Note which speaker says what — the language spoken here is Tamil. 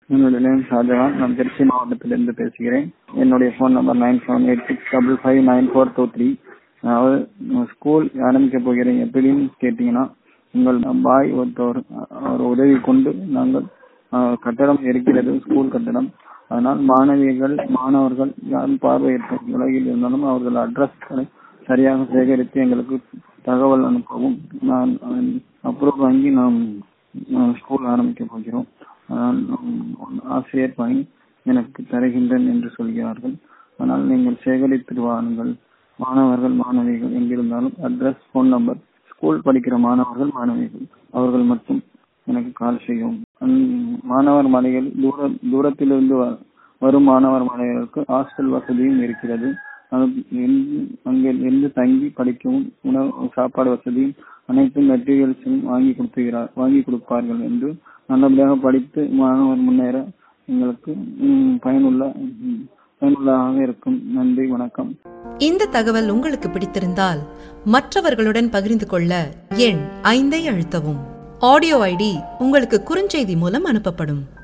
Speaker 1: என்னுடைய நேம் ஷாஜகான் நான் திருச்சி மாவட்டத்திலிருந்து பேசுகிறேன் என்னுடைய phone number nine seven eight six double five nine four two three அதாவது ஸ்கூல் ஆரம்பிக்க போகிறேன் எப்படின்னு கேட்டீங்கன்னா உங்கள் பாய் ஒருத்தவர் அவர் உதவி கொண்டு நாங்கள் அஹ், கட்டடம் இருக்கிறது ஸ்கூல் கட்டடம் அதனால் மாணவிகள் மாணவர்கள் யாரும் பார்வையற்ற உலகில் இருந்தாலும் அவர்கள் அட்ரஸ்களை சரியாக சேகரித்து எங்களுக்கு தகவல் அனுப்பவும் நான் அப்ரூவ் வாங்கி நாம் அஹ், ஸ்கூல் ஆரம்பிக்க போகிறோம் ஆனால் உம், ஆசிரியர் பணி எனக்கு தருகின்றேன் என்று சொல்கிறார்கள் ஆனால் நீங்கள் சேகரித்து வாருங்கள் மாணவர்கள் மாணவிகள் எங்கிருந்தாலும் அட்ரஸ் ஃபோன் நம்பர் ஸ்கூல் படிக்கிற மாணவர்கள் மாணவிகள் அவர்கள் மட்டும் எனக்கு கால் செய்யவும் அந்~ மாணவர் மலைகள் தூர தூரத்திலிருந்து வ- வரும் மாணவர் மலைகளுக்கு ஹாஸ்டல் வசதியும் இருக்கிறது அது எங்கு- அங்கே இருந்து தங்கி படிக்கவும் உணவு சாப்பாடு வசதியும் அனைத்து மெட்டீரியல்ஸும் வாங்கி கொடுத்துகிறார் வாங்கி கொடுப்பார்கள் என்று நல்லபடியாக படித்து மாணவர் முன்னேற எங்களுக்கு ம், பயனுள்ள ம், பயனுள்ளதாக இருக்கும் நன்றி வணக்கம்
Speaker 2: இந்த தகவல் உங்களுக்கு பிடித்திருந்தால் மற்றவர்களுடன் பகிர்ந்து கொள்ள எண் ஐந்தை அழுத்தவும் ஆடியோ ஐடி உங்களுக்கு குறுஞ்செய்தி மூலம் அனுப்பப்படும்